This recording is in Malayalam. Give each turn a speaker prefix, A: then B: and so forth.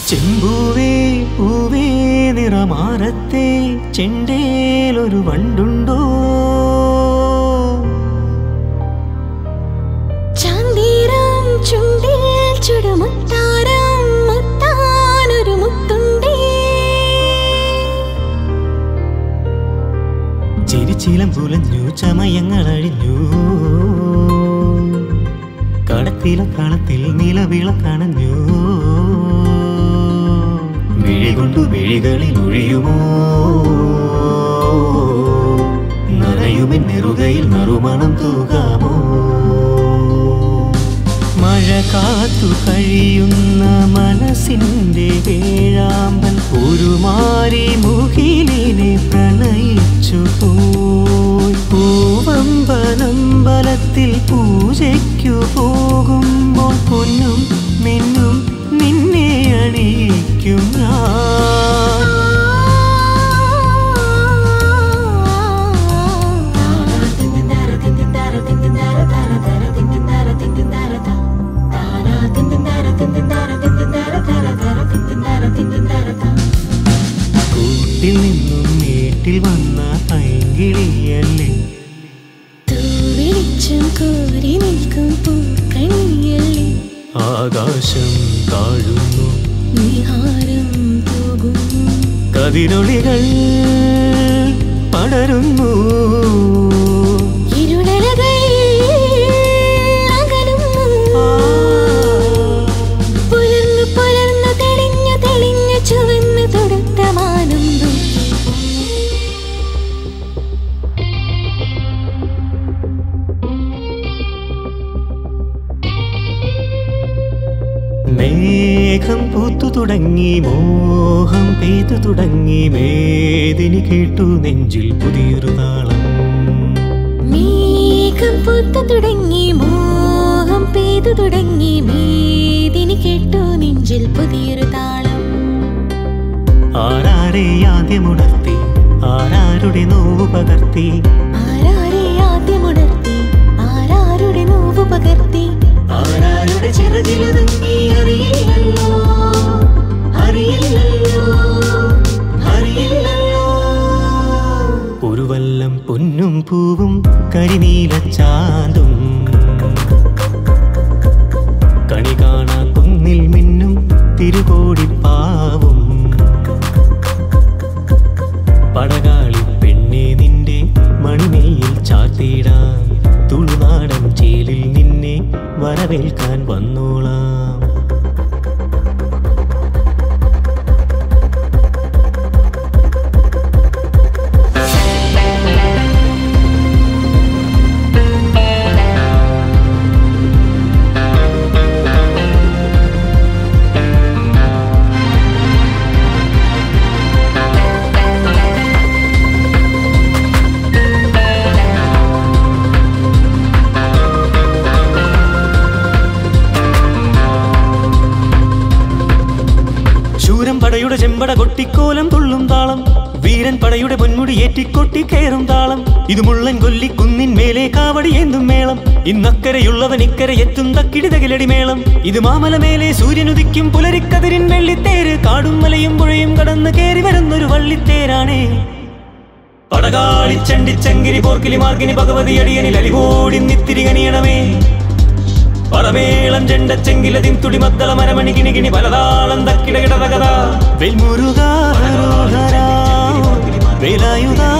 A: ചെമ്പൂവേ പൂവേ നിറമാറത്തെ ചെണ്ടേലൊരു വണ്ടുണ്ടോ
B: ചാന്തീരം ചുണ്ടിൽ ചുടുമുത്താരം മുത്താനൊരു മുത്തുണ്ടേ
A: ചിരിച്ചിലം പുലഞ്ഞു ചമയങ്ങൾ അഴിഞ്ഞു കടത്തില കളത്തിൽ നിലവിള കണഞ്ഞു വിഴി കൊണ്ടു വിഴികളിൽ ഒഴിയുമോ നനയുമെൻ നെറുകയിൽ നറുമണം തൂകാമോ മഴ കാത്തു കഴിയുന്ന മനസ്സിന്റെ വേഴാമ്പൽ ഒരു മാറി മുകിലിനെ പ്രണയിച്ചു പോയി പൂവമ്പലമ്പലത്തിൽ പൂജയ്ക്കു പോകുമ്പോൾ പൊന്നും മിന്നും നിന്നെ അണിയിക്കും ഞാൻ കൂട്ടിൽ നിന്നും വീട്ടിൽ വന്ന പൈങ്കിളിയല്ലേ
B: തൂവെളിച്ചം കോരി നിൽക്കും പൂക്കണിയല്ലേ
A: ആകാശം താഴുന്നു
B: നിഹാരം പോകുന്നു
A: കതിരൊളികൾ പടരുന്നു
B: ഇരുളലകൾ അകലുന്നു പുലർന്നു പുലർന്നു തെളിഞ്ഞു തെളിഞ്ഞു ചുവന്നു തൊടുത്ത മാനം നോക്കി
A: മേഘം പൂത്തു തുടങ്ങി മോഹം പെയ്തു തുടങ്ങി മേദിനി കേട്ടു നെഞ്ചിൽ പുതിയൊരു താളം
B: മേഘം പൂത്തു തുടങ്ങി മോഹം പെയ്തു തുടങ്ങി മേദിനി കേട്ടു നെഞ്ചിൽ പുതിയൊരു താളം
A: ആരാരെ ആദ്യമുണർത്തി ആരാരുടെ നോവ് പകർത്തി
B: ആരാരെ ആദ്യമുണർത്തി ആരാരുടെ നോവ് പകർത്തി
A: ആരാരുടെ ചിറകിലൊതുങ്ങി അറിയില്ലല്ലോ അറിയില്ലല്ലോ അറിയില്ലല്ലോ ഒരു വല്ലം പൊന്നും പൂവും കരിനീലച്ചാന്തും കണി കാണാ കുന്നിൽ മിന്നും തിരുകോടിപ്പാവും പടകാളി പെണ്ണെ നിന്റെ മണിമേയിൽ ചാത്തിടാം തുളുനാടൻ ചേലിൽ നിന്നെ വരവേൽക്കാൻ വന്നോളാം ശൂരൻ പടയുടെ ചെമ്പട കൊട്ടിക്കോലം തുള്ളും താളം വീരൻ പടയുടെ പൊന്മുടി ഏറ്റിക്കൊട്ടി കയറും താളം ഇത് മുള്ളൻ കൊല്ലി കുന്നിൻ മേലെ കാവടി ഏന്തും മേളം ഇന്നക്കരയുള്ളവൻ ഇക്കരെ എത്തും തക്കിടി തകിലടി മേളം ഇത് മാമല മേലെ സൂര്യനുദിക്കും പുലരിക്കതിരിൻ വെള്ളിത്തേര് കാടും മലയും പുഴയും കടന്ന് കയറി വരുന്നൊരു വള്ളിത്തേരാണേ പടകാളി ചണ്ടിച്ചങ്കിരി പോർക്കിലി മാർഗിനി ഭഗവതി അടിയനിൽ അലികോടി നിത്തിരി കനിയണമേ പടമേളം ചെണ്ടച്ചെങ്കിലതിൻ തുടി മദ്ദള മരമണി കിണി കിണി പലതാളം തക്കിടകിടതകത വെൽമുരുക വേലായുധ